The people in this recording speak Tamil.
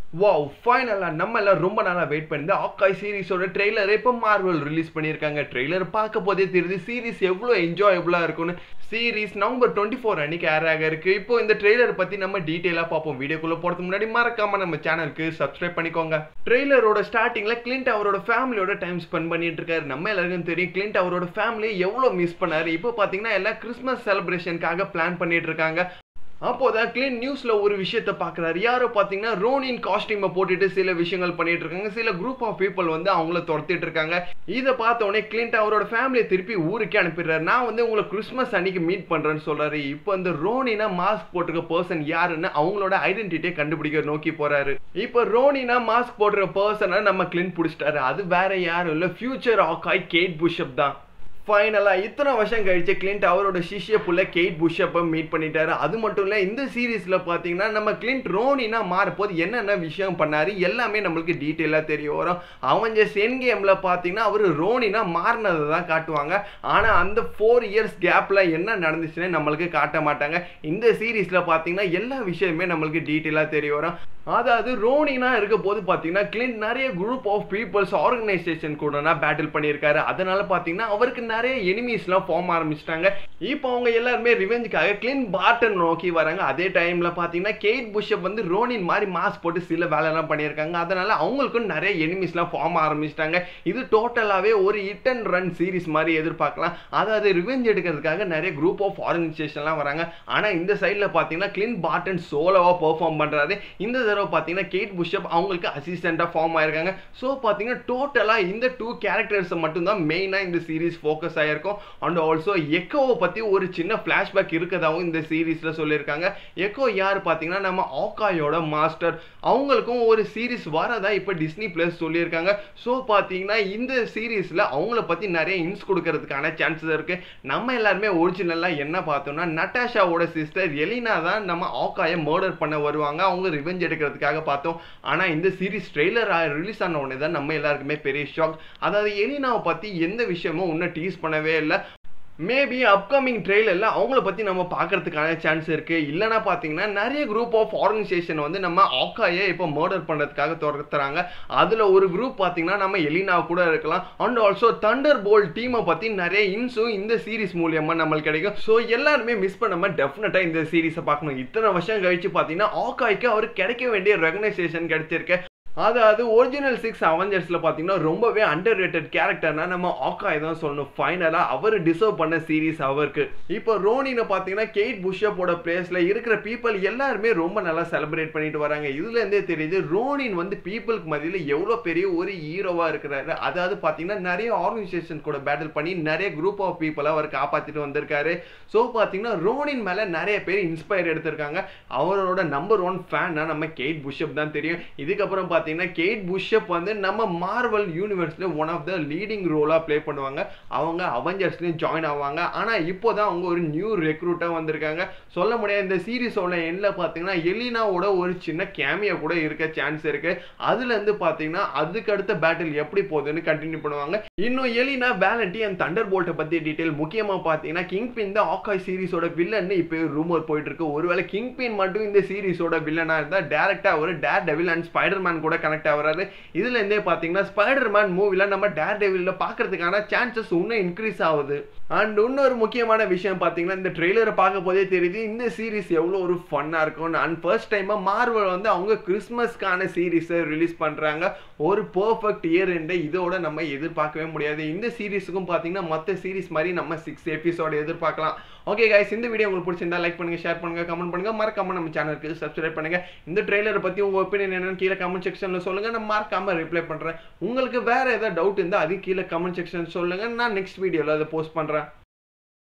வாவ் ஃபைனலாக நம்ம எல்லாம் ரொம்ப நாளாக வெயிட் பண்ணி ஆக்காய் சீரிஸோட ட்ரெய்லரை இப்போ மார்வல் ரிலீஸ் பண்ணியிருக்காங்க ட்ரெய்லர் பார்க்க போதே தெரியுது சீரிஸ் எவ்வளோ என்ஜாயபுளாக இருக்கும்னு சீரிஸ் நவம்பர் டுவெண்ட்டி ஃபோர் அன்னைக்கு ஏர் ஆக இருக்கு இப்போ இந்த ட்ரெய்லர் பற்றி நம்ம டீட்டெயிலாக பார்ப்போம் வீடியோக்குள்ளே போகிறதுக்கு முன்னாடி மறக்காம நம்ம சேனலுக்கு சப்ஸ்கிரைப் பண்ணிக்கோங்க ட்ரெய்லரோட ஸ்டார்டிங்கில் கிளிண்ட் அவரோட ஃபேமிலியோட டைம் ஸ்பெண்ட் பண்ணிட்டு இருக்காரு நம்ம எல்லாருக்கும் தெரியும் கிளிண்ட் அவரோட ஃபேமிலியை எவ்வளோ மிஸ் பண்ணாரு இப்போ பார்த்தீங்கன்னா எல்லாம் கிறிஸ்மஸ் செலிப்ரேஷனுக்காக பிளான் பண்ணிட்டு இருக்காங்க அப்போதான் கிளீன் நியூஸ்ல ஒரு விஷயத்த பாக்குறாரு யாரோ பாத்தீங்கன்னா ரோனின் காஸ்டியூமை போட்டுட்டு சில விஷயங்கள் பண்ணிட்டு இருக்காங்க சில குரூப் ஆஃப் பீப்புள் வந்து அவங்கள துரத்திட்டு இருக்காங்க இதை பார்த்த உடனே கிளின்ட் அவரோட ஃபேமிலியை திருப்பி ஊருக்கே அனுப்பிடுறாரு நான் வந்து உங்களை கிறிஸ்மஸ் அன்னைக்கு மீட் பண்றேன்னு சொல்றாரு இப்போ இந்த ரோனினா மாஸ்க் போட்டிருக்க பர்சன் யாருன்னு அவங்களோட ஐடென்டிட்டியை கண்டுபிடிக்க நோக்கி போறாரு இப்போ ரோனினா மாஸ்க் போட்டிருக்க பர்சனை நம்ம கிளின் பிடிச்சிட்டாரு அது வேற யாரும் இல்லை ஃபியூச்சர் ஆக்காய் கேட் புஷப் தான் ஃபைனலாக இத்தனை வருஷம் கழிச்சு கிளின்ட் அவரோட சிஷ்ய புள்ள கேட் புஷப்பை மீட் பண்ணிட்டாரு அது மட்டும் இல்லை இந்த சீரீஸில் பார்த்தீங்கன்னா நம்ம கிளின்ட் ரோனினா மாறப்போது என்னென்ன விஷயம் பண்ணாரு எல்லாமே நம்மளுக்கு டீட்டெயிலாக தெரிய வரும் அவஞ்சஸ் என் கேமில் பார்த்தீங்கன்னா அவர் ரோனினா மாறினதை தான் காட்டுவாங்க ஆனால் அந்த ஃபோர் இயர்ஸ் கேப்பில் என்ன நடந்துச்சுன்னு நம்மளுக்கு காட்ட மாட்டாங்க இந்த சீரீஸில் பார்த்தீங்கன்னா எல்லா விஷயமே நம்மளுக்கு டீட்டெயிலாக தெரிய வரும் அதாவது ரோனினா இருக்க போது பார்த்தீங்கன்னா கிளின்ட் நிறைய குரூப் ஆஃப் பீப்புள்ஸ் ஆர்கனைசேஷன் கூட பேட்டில் பண்ணியிருக்காரு அதனால பார்த்தீங்கன்னா அவருக்கு நிறைய எனிமீஸ்லாம் ஃபார்ம் ஆரம்பிச்சிட்டாங்க இப்போ அவங்க எல்லாருமே ரிவெஞ்சுக்காக கிளின் பார்டன் நோக்கி வராங்க அதே டைமில் பார்த்தீங்கன்னா கெய்ட் புஷப் வந்து ரோனின் மாதிரி மாஸ்க் போட்டு சில வேலைலாம் பண்ணியிருக்காங்க அதனால அவங்களுக்கும் நிறைய எனிமீஸ்லாம் ஃபார்ம் ஆரம்பிச்சிட்டாங்க இது டோட்டலாகவே ஒரு ஹிட் அண்ட் ரன் சீரிஸ் மாதிரி எதிர்பார்க்கலாம் அதாவது ரிவெஞ்ச் எடுக்கிறதுக்காக நிறைய குரூப் ஆஃப் ஆர்கனைசேஷன்லாம் வராங்க ஆனால் இந்த சைடில் பார்த்தீங்கன்னா கிளின் பார்டன் சோலோவாக பெர்ஃபார்ம் பண்ணுறாரு இந்த தடவை பார்த்தீங்கன்னா கேட் புஷப் அவங்களுக்கு அசிஸ்டண்ட்டாக ஃபார்ம் ஆயிருக்காங்க ஸோ பார்த்தீங்கன்னா டோட்டலாக இந்த டூ கேரக்டர்ஸை மட்டும்தான் மெயினாக இந்த சீரிஸ் ஃபோக்கஸ் ஆகிருக்கும் அண்ட் ஆல்சோ எக்கோவை பற்றி ஒரு சின்ன ஃப்ளாஷ்பேக் இருக்கதாகவும் இந்த சீரீஸில் சொல்லியிருக்காங்க எக்கோ யார் பார்த்தீங்கன்னா நம்ம ஆக்காயோட மாஸ்டர் அவங்களுக்கும் ஒரு சீரிஸ் வரதா இப்போ டிஸ்னி ப்ளஸ் சொல்லியிருக்காங்க ஸோ பார்த்தீங்கன்னா இந்த சீரீஸில் அவங்கள பற்றி நிறைய இன்ஸ் கொடுக்கறதுக்கான சான்சஸ் இருக்குது நம்ம எல்லாருமே ஒரிஜினலாக என்ன பார்த்தோம்னா நட்டாஷாவோட சிஸ்டர் எலினா தான் நம்ம ஆக்காயை மர்டர் பண்ண வருவாங்க அவங்க ரிவெஞ்ச் எடுக்கிறதுக்காக பார்த்தோம் ஆனால் இந்த சீரிஸ் ட்ரெய்லர் ரிலீஸ் ஆன உடனே தான் நம்ம எல்லாருக்குமே பெரிய ஷாக் அதாவது எலினாவை பற்றி எந்த விஷயமும் இன்னும் டீஸ் பண்ணவே இல்லை மேபி அப்கமிங் ட்ரெயிலரில் அவங்கள பற்றி நம்ம பார்க்கறதுக்கான சான்ஸ் இருக்குது இல்லைனா பார்த்தீங்கன்னா நிறைய குரூப் ஆஃப் ஆர்கனைசேஷன் வந்து நம்ம ஆக்காயை இப்போ மர்டர் பண்ணுறதுக்காக துரத்துறாங்க அதில் ஒரு குரூப் பார்த்தீங்கன்னா நம்ம எலினா கூட இருக்கலாம் அண்ட் ஆல்சோ தண்டர் போல் டீமை பற்றி நிறைய இன்ஸும் இந்த சீரிஸ் மூலியமாக நம்மளுக்கு கிடைக்கும் ஸோ எல்லாருமே மிஸ் பண்ணாமல் டெஃபினட்டாக இந்த சீரிஸை பார்க்கணும் இத்தனை வருஷம் கழிச்சு பார்த்தீங்கன்னா ஆக்காய்க்கு அவருக்கு கிடைக்க வேண்டிய ரெகனைசேஷன் கிடைச்சிருக்கு அதாவது ஒரிஜினல் சிக்ஸ் அவெஞ்சர்ஸில் பார்த்தீங்கன்னா ரொம்பவே அண்டர் ரேட்டட் கேரக்டர்னா நம்ம ஆக்காய் தான் சொல்லணும் ஃபைனலாக அவர் டிசர்வ் பண்ண சீரிஸ் அவருக்கு இப்போ ரோனினை பார்த்தீங்கன்னா கெய்ட் புஷப்போட பிளேஸில் இருக்கிற பீப்புள் எல்லாருமே ரொம்ப நல்லா செலிப்ரேட் பண்ணிட்டு வராங்க இதுலேருந்தே தெரியுது ரோனின் வந்து பீப்புளுக்கு மத்தியில் எவ்வளோ பெரிய ஒரு ஹீரோவாக இருக்கிறாரு அதாவது பார்த்தீங்கன்னா நிறைய ஆர்கனைசேஷன் கூட பேட்டில் பண்ணி நிறைய குரூப் ஆஃப் பீப்புளை அவர் காப்பாற்றிட்டு வந்திருக்காரு ஸோ பார்த்தீங்கன்னா ரோனின் மேலே நிறைய பேர் இன்ஸ்பயர் எடுத்திருக்காங்க அவரோட நம்பர் ஒன் ஃபேன்னா நம்ம கெய்ட் புஷப் தான் தெரியும் இதுக்கப்புறம் பார்த்தீங்கன்னா பார்த்தீங்கன்னா கேட் புஷப் வந்து நம்ம மார்வல் யூனிவர்ஸில் ஒன் ஆஃப் த லீடிங் ரோலாக ப்ளே பண்ணுவாங்க அவங்க அவெஞ்சர்ஸ்லேயும் ஜாயின் ஆவாங்க ஆனால் இப்போ தான் அவங்க ஒரு நியூ ரெக்ரூட்டாக வந்திருக்காங்க சொல்ல முடியாது இந்த சீரீஸோட எண்ணில் பார்த்தீங்கன்னா எலினாவோட ஒரு சின்ன கேமியா கூட இருக்க சான்ஸ் இருக்கு அதுலேருந்து பார்த்தீங்கன்னா அதுக்கு அடுத்த பேட்டில் எப்படி போகுதுன்னு கண்டினியூ பண்ணுவாங்க இன்னும் எலினா வேலண்டி அண்ட் தண்டர் போல்ட்டை பற்றி டீட்டெயில் முக்கியமாக பார்த்தீங்கன்னா கிங் பின் தான் ஆக்காய் சீரிஸோட வில்லன்னு இப்போ ரூமர் போயிட்டு இருக்கு ஒருவேளை கிங் பின் மட்டும் இந்த சீரிஸோட வில்லனாக இருந்தால் டேரெக்டாக ஒரு Daredevil and Spider Man கூட கனெக்ட் ஆகிறாரு இதுல இருந்தே பார்த்தீங்கன்னா ஸ்பைடர் மேன் மூவில நம்ம டேர் டெவிலில் பார்க்கறதுக்கான சான்சஸ் இன்னும் இன்க்ரீஸ் ஆகுது அண்ட் இன்னொரு முக்கியமான விஷயம் பார்த்தீங்கன்னா இந்த ட்ரெய்லரை பார்க்க போதே தெரியுது இந்த சீரிஸ் எவ்வளோ ஒரு ஃபன்னாக இருக்கும் அண்ட் ஃபர்ஸ்ட் டைமாக மார்வல் வந்து அவங்க கிறிஸ்மஸ்க்கான சீரீஸை ரிலீஸ் பண்ணுறாங்க ஒரு பர்ஃபெக்ட் இயர் எண்டை இதோட நம்ம எதிர்பார்க்கவே முடியாது இந்த சீரிஸுக்கும் பார்த்தீங்கன்னா மற்ற சீரிஸ் மாதிரி நம்ம சிக்ஸ் எபிசோடு எதிர்பார்க்கலாம் ஓகே கைஸ் இந்த வீடியோ உங்களுக்கு பிடிச்சிருந்தா லைக் பண்ணுங்க ஷேர் பண்ணுங்க கமெண்ட் பண்ணுங்க மறக்காம நம்ம சேனலுக்கு சப்ஸ்கிரைப் பண்ணுங்க இந்த ட்ரெய்லரை பற்றி உங்கள் ஒப்பீனியன் என்னன்னு கீழே கமெண்ட் செக்ஷனில் சொல்லுங்க நான் மறக்காம ரிப்ளை பண்ணுறேன் உங்களுக்கு வேற ஏதாவது டவுட் இருந்தால் அது கீழே கமெண்ட் செக்ஷன் சொல்லுங்க நான் நெக்ஸ்ட் வீடியோவில் அதை போஸ்ட் பண்ணுறேன்